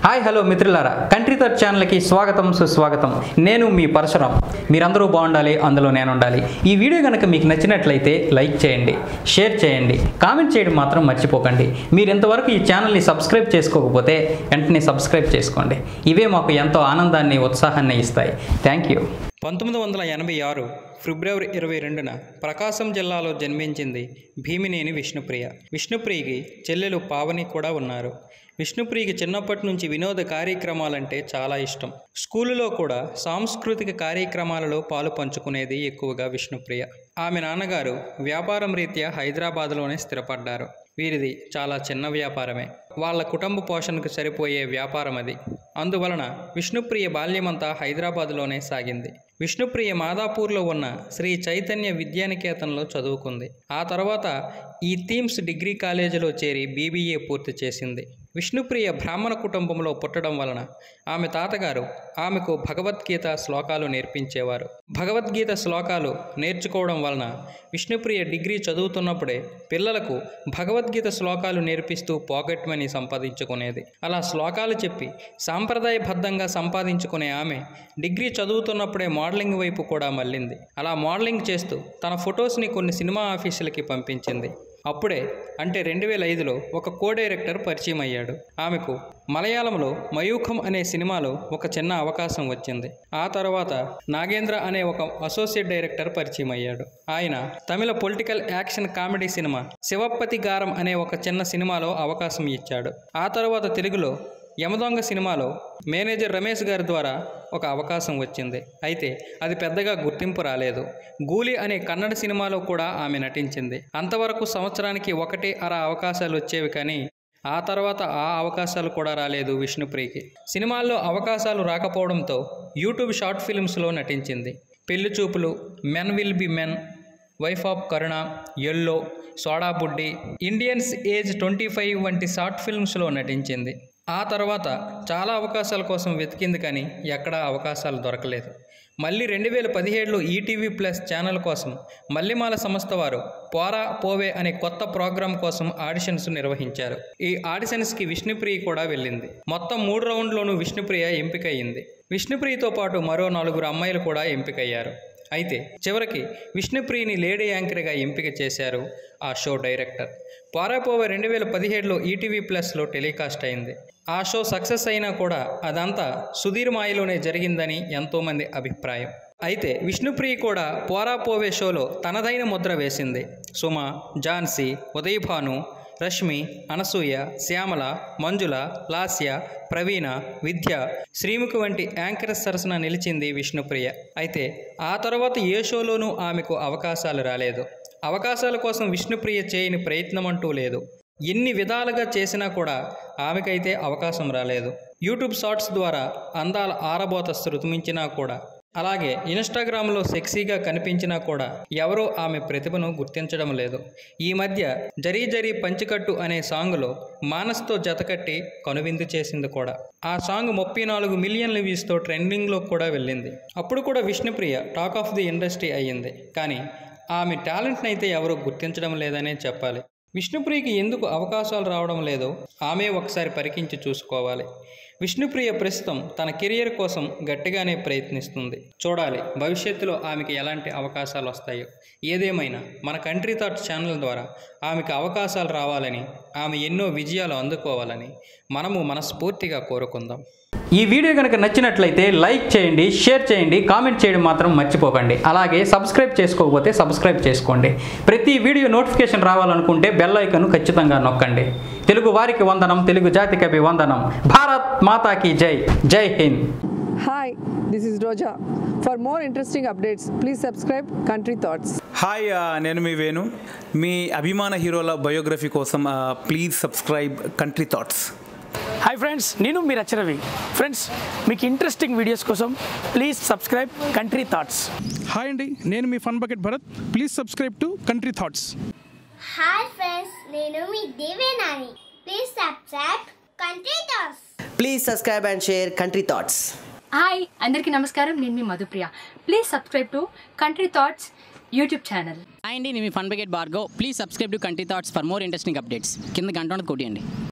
Hi hello మిత్రులారా Country థర్డ్ ఛానల్కి స్వాగతం సుస్వాగతం నేను మీ పరశురాం మీరందరూ బాగుండాలి అందులో నేను ఉండాలి ఈ వీడియో కనుక మీకు నచ్చినట్లయితే లైక్ చేయండి షేర్ చేయండి కామెంట్ చేయడం మాత్రం మర్చిపోకండి మీరు ఇంతవరకు ఈ ఛానల్ని సబ్స్క్రైబ్ చేసుకోకపోతే వెంటనే సబ్స్క్రైబ్ చేసుకోండి ఇవే మాకు ఎంతో ఆనందాన్ని ఉత్సాహాన్ని ఇస్తాయి థ్యాంక్ యూ పంతొమ్మిది వందల ఎనభై ఆరు ఫిబ్రవరి ఇరవై రెండున ప్రకాశం జిల్లాలో జన్మించింది భీమినేని విష్ణుప్రియ విష్ణుప్రియకి చెల్లెలు పావని కూడా ఉన్నారు విష్ణుప్రియకి చిన్నప్పటి నుంచి వినోద కార్యక్రమాలంటే చాలా ఇష్టం స్కూలులో కూడా సాంస్కృతిక కార్యక్రమాలలో పాలు పంచుకునేది ఎక్కువగా విష్ణుప్రియ ఆమె నాన్నగారు వ్యాపారం రీత్యా హైదరాబాద్లోనే స్థిరపడ్డారు వీరిది చాలా చిన్న వ్యాపారమే వాళ్ళ కుటుంబ పోషణకు సరిపోయే వ్యాపారం అది అందువలన విష్ణుప్రియ బాల్యమంతా హైదరాబాద్లోనే సాగింది విష్ణుప్రియ మాదాపూర్లో ఉన్న శ్రీ చైతన్య విద్యానికేతన్లో చదువుకుంది ఆ తర్వాత ఈ థీమ్స్ డిగ్రీ కాలేజీలో చేరి బీబీఏ పూర్తి చేసింది విష్ణుప్రియ బ్రాహ్మణ కుటుంబంలో పుట్టడం వలన ఆమె తాతగారు ఆమెకు భగవద్గీత శ్లోకాలు నేర్పించేవారు భగవద్గీత శ్లోకాలు నేర్చుకోవడం వలన విష్ణుప్రియ డిగ్రీ చదువుతున్నప్పుడే పిల్లలకు భగవద్గీత శ్లోకాలు నేర్పిస్తూ పాకెట్ మనీ సంపాదించుకునేది అలా శ్లోకాలు చెప్పి సాంప్రదాయబద్ధంగా సంపాదించుకునే ఆమె డిగ్రీ చదువుతున్నప్పుడే మోడలింగ్ వైపు కూడా మళ్ళింది అలా మోడలింగ్ చేస్తూ తన ఫొటోస్ని కొన్ని సినిమా ఆఫీసులకి పంపించింది అప్పుడే అంటే రెండు వేల ఐదులో ఒక కో డైరెక్టర్ పరిచయం అయ్యాడు ఆమెకు మలయాళంలో మయూఖం అనే సినిమాలో ఒక చిన్న అవకాశం వచ్చింది ఆ తర్వాత నాగేంద్ర అనే ఒక అసోసియేట్ డైరెక్టర్ పరిచయం అయ్యాడు ఆయన Tamil political action comedy cinema Sivappathigaram అనే ఒక చిన్న సినిమాలో అవకాశం ఇచ్చాడు ఆ తర్వాత తెలుగులో యమదొంగ సినిమాలో మేనేజర్ రమేష్ గారి ద్వారా ఒక అవకాశం వచ్చింది అయితే అది పెద్దగా గుర్తింపు రాలేదు గూలి అనే కన్నడ సినిమాలో కూడా ఆమె నటించింది అంతవరకు సంవత్సరానికి ఒకటి అర అవకాశాలు వచ్చేవి కానీ ఆ తర్వాత ఆ అవకాశాలు కూడా రాలేదు విష్ణుప్రియకి సినిమాల్లో అవకాశాలు రాకపోవడంతో యూట్యూబ్ షార్ట్ ఫిల్మ్స్లో నటించింది Pelli Choopulu men will be men wife of Karuna yellow soda బుడ్డి ఇండియన్స్ ఏజ్ ట్వంటీ ఫైవ్ వంటి షార్ట్ ఫిల్మ్స్లో నటించింది ఆ తర్వాత చాలా అవకాశాల కోసం వెతికింది కానీ ఎక్కడా అవకాశాలు దొరకలేదు మళ్ళీ రెండు వేల పదిహేడులో ఈటీవీ ప్లస్ ఛానల్ కోసం మల్లిమాల సంస్థ వారు పోరా పోవే అనే కొత్త ప్రోగ్రాం కోసం ఆడిషన్స్ నిర్వహించారు ఈ ఆడిషన్స్కి విష్ణుప్రియ కూడా వెళ్ళింది మొత్తం మూడు రౌండ్లోనూ విష్ణుప్రియ ఎంపికయ్యింది విష్ణుప్రియతో పాటు మరో నలుగురు అమ్మాయిలు కూడా ఎంపికయ్యారు అయితే చివరికి విష్ణుప్రియని లేడీ యాంకర్గా ఎంపిక చేశారు ఆ షో డైరెక్టర్ పారాపోవే రెండు వేల పదిహేడులో ఈటీవీ ప్లస్లో టెలికాస్ట్ అయింది ఆ షో సక్సెస్ అయినా కూడా అదంతా సుధీర్ మాయలోనే జరిగిందని ఎంతోమంది అభిప్రాయం అయితే విష్ణుప్రియ కూడా పోరాపోవే షోలో తనదైన ముద్ర వేసింది సుమ ఝాన్సీ ఉదయభాను రష్మి అనసూయ శ్యామల మంజుల లాస్య ప్రవీణ విద్య శ్రీముఖి వంటి యాంకర్స్ సరసన నిలిచింది విష్ణుప్రియ అయితే ఆ తర్వాత ఏ షోలోనూ ఆమెకు అవకాశాలు రాలేదు అవకాశాల కోసం విష్ణుప్రియ చేయని ప్రయత్నం అంటూ లేదు ఎన్ని విధాలుగా చేసినా కూడా ఆమెకైతే అవకాశం రాలేదు యూట్యూబ్ షార్ట్స్ ద్వారా అందాల ఆరబోత శృతిమించినా కూడా అలాగే ఇన్స్టాగ్రామ్లో సెక్సీగా కనిపించినా కూడా ఎవరూ ఆమె ప్రతిభను గుర్తించడం లేదు ఈ మధ్య జరీ జరీ పంచికట్టు అనే సాంగ్లో మానస్తో జతకట్టి కనువిందు చేసింది కూడా ఆ సాంగ్ ముప్పై నాలుగు మిలియన్ల వ్యూస్తో ట్రెండింగ్లో కూడా వెళ్ళింది అప్పుడు కూడా Vishnupriya talk of the industry అయ్యింది కానీ ఆమె టాలెంట్ని అయితే ఎవరూ గుర్తించడం లేదనే చెప్పాలి విష్ణుప్రియకి ఎందుకు అవకాశాలు రావడం లేదో ఆమె ఒకసారి పరికించి చూసుకోవాలి విష్ణుప్రియ ప్రస్తుతం తన కెరియర్ కోసం గట్టిగానే ప్రయత్నిస్తుంది చూడాలి భవిష్యత్తులో ఆమెకి ఎలాంటి అవకాశాలు వస్తాయో ఏదేమైనా మన కంట్రీ థాట్స్ ఛానల్ ద్వారా ఆమెకు అవకాశాలు రావాలని ఆమె ఎన్నో విజయాలు అందుకోవాలని మనము మనస్ఫూర్తిగా కోరుకుందాం ఈ వీడియో కనుక నచ్చినట్లయితే లైక్ చేయండి షేర్ చేయండి కామెంట్ చేయడం మాత్రం మర్చిపోకండి అలాగే సబ్స్క్రైబ్ చేసుకోకపోతే సబ్స్క్రైబ్ చేసుకోండి ప్రతి వీడియో నోటిఫికేషన్ రావాలనుకుంటే బెల్ ఐకన్ ఖచ్చితంగా నొక్కండి తెలుగు వారికి వందనం తెలుగు జాతికి వందనం భారత్ మాతాకి జై జై Hind Hi, this is Roja. For more interesting updates, please subscribe Country Thoughts. Hi ఆ, నేను మీ వేణు మీ అభిమాన హీరోల బయోగ్రఫీ కోసం ఆ, please subscribe Country Thoughts hi friends నేను మీరు రవి ఫ్రెండ్స్ మీకు ఇంట్రెస్టింగ్ వీడియోస్ కోసం please subscribe Country Thoughts hi అండి నేను మీ Fun Bucket Bharath please subscribe to Country Thoughts hi friends నేను మీ Devenani please subscribe Country Thoughts Please subscribe and share Country Thoughts. Hi అందరికీ నమస్కారం నేను మీ Madhupriya please subscribe to Country Thoughts YouTube channel hi అండి నేను మీ ఫన్ బకెట్ బార్గో please subscribe to Country Thoughts for more interesting updates కింద గంట ఉన్నది కొట్టియండి